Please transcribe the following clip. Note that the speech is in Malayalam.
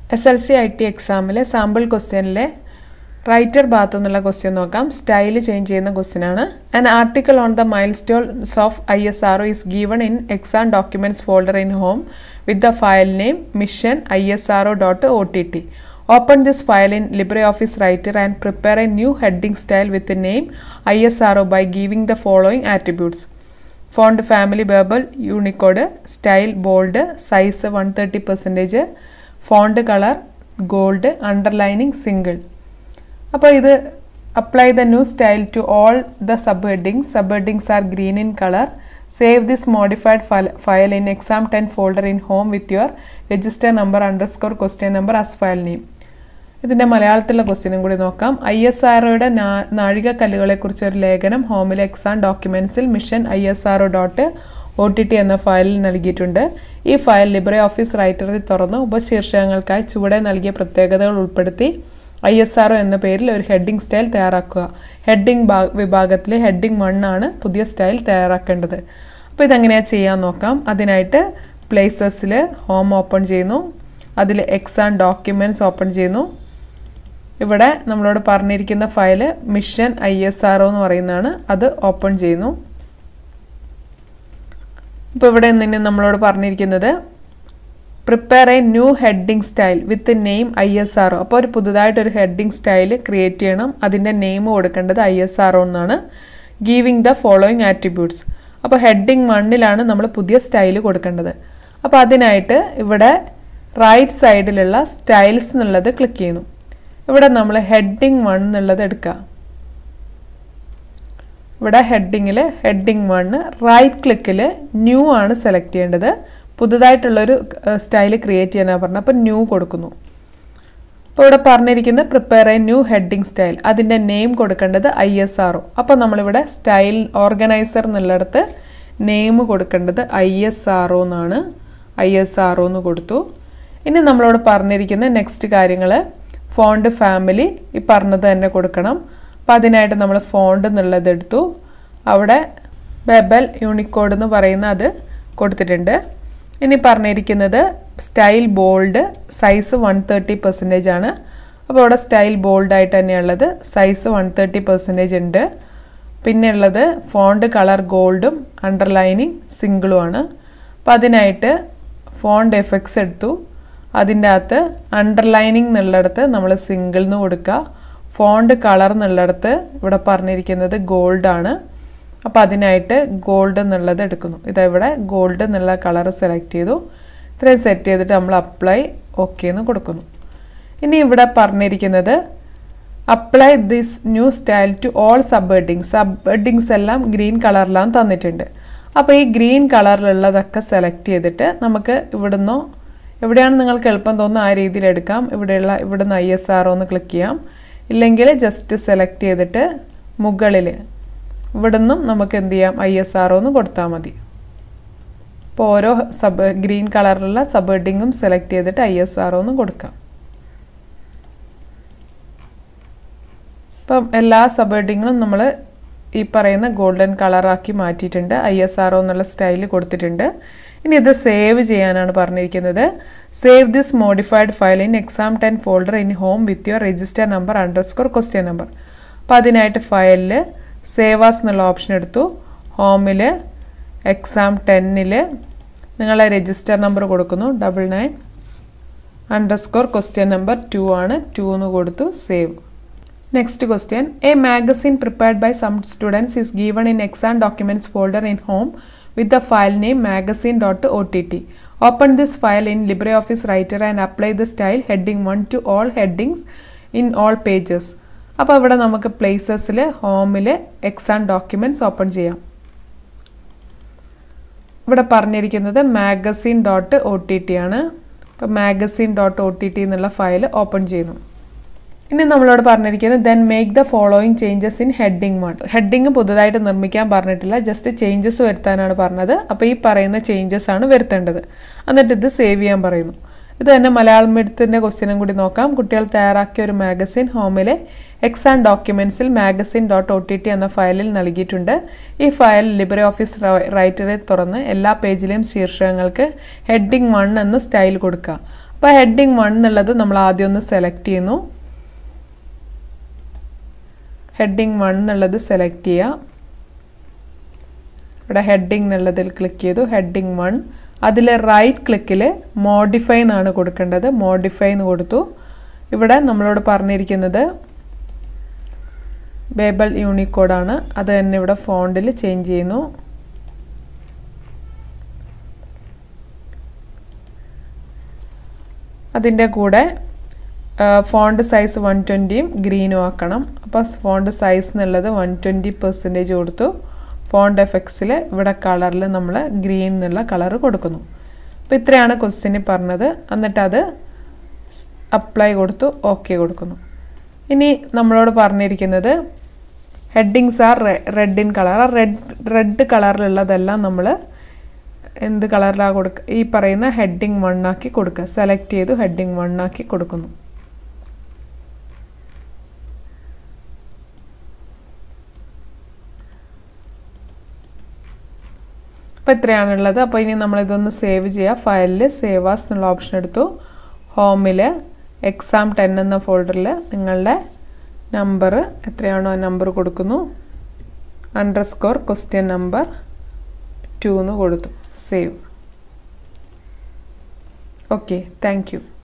S L C I T എക്സാമിലെ സാമ്പിൾ ക്വസ്റ്റ്യനിലെ റൈറ്റർ ഭാഗത്തു നിന്നുള്ള ക്വസ്റ്റ്യൻ നോക്കാം സ്റ്റൈൽ ചേഞ്ച് ചെയ്യുന്ന ക്വസ്റ്റ്യൻ ആണ് an article on the milestones of I S R O is given in exam documents folder in home with the file name mission I S R O dot O T T open this file in LibreOffice Writer and prepare a new heading style with name I S R O by giving the following attributes font family Baybal Unicode style bold size one thirty percentage font colour gold underlining single അപ്പോൾ ഇത് apply the new style to all the sub headings sub headings are green in colour save this modified file in exam ten folder in home with your register number underscore question number as file name ഇതിന്റെ മലയാളത്തിലുള്ള ക്വസ്റ്റ്യനും കൂടി നോക്കാം ഐ എസ് ആർഒയുടെ നാഴികക്കല്ലുകളെ കുറിച്ച് ഒരു ലേഖനം ഹോമിലെ എക്സാം ഡോക്യുമെന്റ്സിൽ mission I S R O dot O T T എന്ന ഫയലിൽ നൽകിയിട്ടുണ്ട് ഈ ഫയൽ ലിബ്രെ ഓഫീസ് റൈറ്ററിൽ തുറന്ന് ഉപശീർഷകങ്ങൾക്കായി ചുവടെ നൽകിയ പ്രത്യേകതകൾ ഉൾപ്പെടുത്തി ഐ എസ് ആർഒ എന്ന പേരിൽ ഒരു ഹെഡിംഗ് സ്റ്റൈൽ തയ്യാറാക്കുക ഹെഡിംഗ് വിഭാഗത്തിലെ ഹെഡിംഗ് വൺ ആണ് പുതിയ സ്റ്റൈൽ തയ്യാറാക്കേണ്ടത് അപ്പോൾ ഇതെങ്ങനെയാണ് ചെയ്യാൻ നോക്കാം അതിനായിട്ട് പ്ലേസസിൽ ഹോം ഓപ്പൺ ചെയ്യുന്നു അതിൽ എക്സാം ഡോക്യുമെന്റ്സ് ഓപ്പൺ ചെയ്യുന്നു ഇവിടെ നമ്മളോട് പറഞ്ഞിരിക്കുന്ന file mission I S R എന്ന് പറയുന്നതാണ് അത് ഓപ്പൺ ചെയ്യുന്നു ഇപ്പോൾ ഇവിടെ നിന്ന് നമ്മളോട് പറഞ്ഞിരിക്കുന്നത് prepare a new heading style with name I S R അപ്പോൾ ഒരു പുതുതായിട്ട് ഒരു ഹെഡിംഗ് സ്റ്റൈൽ ക്രിയേറ്റ് ചെയ്യണം അതിൻ്റെ നെയിം കൊടുക്കേണ്ടത് ഐ എസ് ആർ എന്നാണ് ഗീവിംഗ് ദ ഫോളോയിങ് ആട്രിബ്യൂട്ട്സ് അപ്പോൾ ഹെഡിംഗ് വണ്ണിലാണ് നമ്മൾ പുതിയ സ്റ്റൈൽ കൊടുക്കേണ്ടത് അപ്പോൾ അതിനായിട്ട് ഇവിടെ റൈറ്റ് സൈഡിലുള്ള സ്റ്റൈൽസ് എന്നുള്ളത് ക്ലിക്ക് ചെയ്യുന്നു ഇവിടെ നമ്മൾ ഹെഡിങ് വൺ എന്നുള്ളത് എടുക്കുക ഇവിടെ ഹെഡിങ്ങിൽ ഹെഡിങ് വണ്ണ് റൈറ്റ് ക്ലിക്കിൽ ന്യൂ ആണ് സെലക്ട് ചെയ്യേണ്ടത് പുതുതായിട്ടുള്ളൊരു സ്റ്റൈൽ ക്രിയേറ്റ് ചെയ്യാനാണ് പറഞ്ഞത് അപ്പോൾ ന്യൂ കൊടുക്കുന്നു അപ്പോൾ ഇവിടെ പറഞ്ഞിരിക്കുന്നത് prepare a new heading style അതിൻ്റെ നെയിം കൊടുക്കേണ്ടത് ഐ എസ് ആർ ഒ അപ്പോൾ നമ്മളിവിടെ സ്റ്റൈൽ ഓർഗനൈസർ എന്നുള്ളിടത്ത് നെയിം കൊടുക്കേണ്ടത് ഐ എസ് ആർ ഒ എന്നാണ് ഐ എസ് ആർ ഒ എന്ന് കൊടുത്തു ഇനി നമ്മളോട് പറഞ്ഞിരിക്കുന്ന നെക്സ്റ്റ് കാര്യങ്ങൾ ഫോണ്ട് ഫാമിലി ഈ പറഞ്ഞത് തന്നെ കൊടുക്കണം അപ്പം അതിനായിട്ട് നമ്മൾ ഫോണ്ട് എന്നുള്ളത് എടുത്തു അവിടെ ബെബൽ യൂണിക്കോഡ് എന്ന് പറയുന്ന അത് കൊടുത്തിട്ടുണ്ട് ഇനി പറഞ്ഞിരിക്കുന്നത് style bold size one thirty percentage ആണ് അപ്പോൾ അവിടെ സ്റ്റൈൽ ബോൾഡ് ആയിട്ട് തന്നെയുള്ളത് സൈസ് വൺ തേർട്ടി പെർസെൻറ്റേജ് ഉണ്ട് പിന്നെ ഉള്ളത് ഫോണ്ട് കളർ ഗോൾഡും അണ്ടർലൈനിങ് സിംഗിളും ആണ് അപ്പോൾ അതിനായിട്ട് ഫോണ്ട് എഫക്ട്സ് എടുത്തു അതിൻ്റെ അകത്ത് അണ്ടർലൈനിങ് എന്നുള്ളിടത്ത് നമ്മൾ സിംഗിൾ എന്ന് കൊടുക്കുക ഫോണ്ട് കളർ എന്നുള്ളിടത്ത് ഇവിടെ പറഞ്ഞിരിക്കുന്നത് ഗോൾഡ് ആണ് അപ്പോൾ അതിനായിട്ട് ഗോൾഡ് എന്നുള്ളത് എടുക്കുന്നു ഇതാ ഇവിടെ ഗോൾഡ് എന്നുള്ള കളർ സെലക്ട് ചെയ്തു ഇത്രയും സെറ്റ് ചെയ്തിട്ട് നമ്മൾ അപ്ലൈ ഓക്കെ എന്ന് കൊടുക്കുന്നു ഇനി ഇവിടെ പറഞ്ഞിരിക്കുന്നത് apply this new style to all sub heading sub headings എല്ലാം ഗ്രീൻ കളറിലാണ് തന്നിട്ടുണ്ട് അപ്പോൾ ഈ ഗ്രീൻ കളറിലുള്ളതൊക്കെ സെലക്ട് ചെയ്തിട്ട് നമുക്ക് ഇവിടുന്നോ എവിടെയാണ് നിങ്ങൾക്ക് എളുപ്പം തോന്നുന്നത് ആ രീതിയിൽ എടുക്കാം ഇവിടെയുള്ള ഇവിടുന്ന് ഐ എസ് ആർ ഒന്ന് ക്ലിക്ക് ചെയ്യാം ഇല്ലെങ്കിൽ ജസ്റ്റ് സെലക്ട് ചെയ്തിട്ട് മുകളിൽ ഇവിടുന്നും നമുക്ക് എന്ത് ചെയ്യാം ഐ എസ് ആർ ഒന്ന് കൊടുത്താൽ മതി ഇപ്പോൾ ഓരോ സബ് ഗ്രീൻ കളറിലുള്ള സബ് ഹെഡിങ്ങും സെലക്ട് ചെയ്തിട്ട് ഐ എസ് ആർ ഒന്ന് കൊടുക്കാം ഇപ്പം എല്ലാ സബ് ഹെഡിങ്ങും നമ്മൾ ഈ പറയുന്ന ഗോൾഡൻ കളറാക്കി മാറ്റിയിട്ടുണ്ട് ഐ എസ് ആർ എന്നുള്ള സ്റ്റൈൽ കൊടുത്തിട്ടുണ്ട് ഇനി ഇത് സേവ് ചെയ്യാനാണ് പറഞ്ഞിരിക്കുന്നത് save this modified file in exam ten folder in home with your register number underscore question number അപ്പോൾ അതിനായിട്ട് ഫയലിൽ സേവാസ് എന്നുള്ള ഓപ്ഷൻ എടുത്തു ഹോമിൽ എക്സാം ടെന്നിൽ നിങ്ങളെ രജിസ്റ്റർ നമ്പർ കൊടുക്കുന്നു double nine underscore question number two ആണ് ടു എന്ന് കൊടുത്തു save next question a magazine prepared by some students is given in exam documents folder in home with the file name magazine.ott. Open this file in LibreOffice Writer and apply the style heading 1 to all headings in all pages. അപ്പോൾ ഇവിടെ നമുക്ക് പ്ലേസസിൽ ഹോമിൽ എക്സാം ഡോക്യുമെന്റ്സ് ഓപ്പൺ ചെയ്യാം ഇവിടെ പറഞ്ഞിരിക്കുന്നത് magazine dot O T T ആണ് അപ്പോൾ magazine dot O T T എന്നുള്ള ഫയൽ ഓപ്പൺ ചെയ്യുന്നു ഇനി നമ്മളോട് പറഞ്ഞിരിക്കുന്നത് then make the following changes in heading one heading പുതുതായിട്ട് നിർമ്മിക്കാൻ പറഞ്ഞിട്ടില്ല ജസ്റ്റ് ചേഞ്ചസ് വരുത്താനാണ് പറഞ്ഞത് അപ്പോൾ ഈ പറയുന്ന ചേഞ്ചസ് ആണ് വരുത്തേണ്ടത് എന്നിട്ട് ഇത് സേവ് ചെയ്യാൻ പറയുന്നു ഇത് തന്നെ മലയാളം മീഡിയത്തിൻ്റെ ക്വസ്റ്റ്യനും കൂടി നോക്കാം കുട്ടികൾ തയ്യാറാക്കിയ ഒരു മാഗസിൻ ഹോമിലെ എക്സാം ഡോക്യുമെന്റ്സിൽ magazine dot O T T എന്ന ഫയലിൽ നൽകിയിട്ടുണ്ട് ഈ ഫയൽ ലിബ്രെ ഓഫീസ് റൈറ്ററിൽ തുറന്ന് എല്ലാ പേജിലെയും ശീർഷകങ്ങൾക്ക് ഹെഡിങ് വൺ എന്ന സ്റ്റൈൽ കൊടുക്കുക അപ്പോൾ ഹെഡിങ് വൺ എന്നുള്ളത് നമ്മൾ ആദ്യം ഒന്ന് സെലക്ട് ചെയ്യുന്നു ഹെഡിങ് വൺ എന്നുള്ളത് സെലക്ട് ചെയ്യുക ഇവിടെ ഹെഡിങ് എന്നുള്ളതിൽ ക്ലിക്ക് ചെയ്തു ഹെഡിങ് വൺ അതിൽ റൈറ്റ് ക്ലിക്കിൽ മോഡിഫൈ എന്നാണ് കൊടുക്കേണ്ടത് മോഡിഫൈ എന്ന് കൊടുത്തു ഇവിടെ നമ്മളോട് പറഞ്ഞിരിക്കുന്നത് ബേബൽ യൂണിക്കോഡാണ് അത് തന്നെ ഇവിടെ ഫോണ്ടിൽ ചേഞ്ച് ചെയ്യുന്നു അതിൻ്റെ കൂടെ ഫോണ്ട് സൈസ് വൺ ട്വൻറ്റിയും ഗ്രീനും ആക്കണം അപ്പോൾ ഫോണ്ട് സൈസ് എന്നുള്ളത് വൺ ട്വൻറ്റി പെർസെൻറ്റേജ് കൊടുത്തു ഫോണ്ട് എഫക്ട്സിൽ ഇവിടെ കളറിൽ നമ്മൾ ഗ്രീൻ എന്നുള്ള കളർ കൊടുക്കുന്നു അപ്പോൾ ഇത്രയാണ് ക്വസ്റ്റ്യന് പറഞ്ഞത് എന്നിട്ട് അത് അപ്ലൈ കൊടുത്തു ഓക്കെ കൊടുക്കുന്നു ഇനി നമ്മളോട് പറഞ്ഞിരിക്കുന്നത് headings are red in colour ആ റെഡ് റെഡ് കളറിലുള്ളതെല്ലാം നമ്മൾ എന്ത് കളറിലാണ് കൊടുക്കുക ഈ പറയുന്ന ഹെഡിങ് വൺ ആക്കി കൊടുക്കുക സെലക്ട് ചെയ്തു ഹെഡിങ് വൺ ആക്കി കൊടുക്കുന്നു അപ്പോൾ ഇത്രയാണുള്ളത് അപ്പോൾ ഇനി നമ്മളിതൊന്ന് സേവ് ചെയ്യുക ഫയലിൽ സേവ് ആസ് എന്നുള്ള ഓപ്ഷൻ എടുത്തു ഹോമിൽ എക്സാം ടെൻ എന്ന ഫോൾഡറിൽ നിങ്ങളുടെ നമ്പർ എത്രയാണോ ആ നമ്പർ കൊടുക്കുന്നു underscore question number two എന്ന് കൊടുത്തു സേവ് ഓക്കെ താങ്ക് യു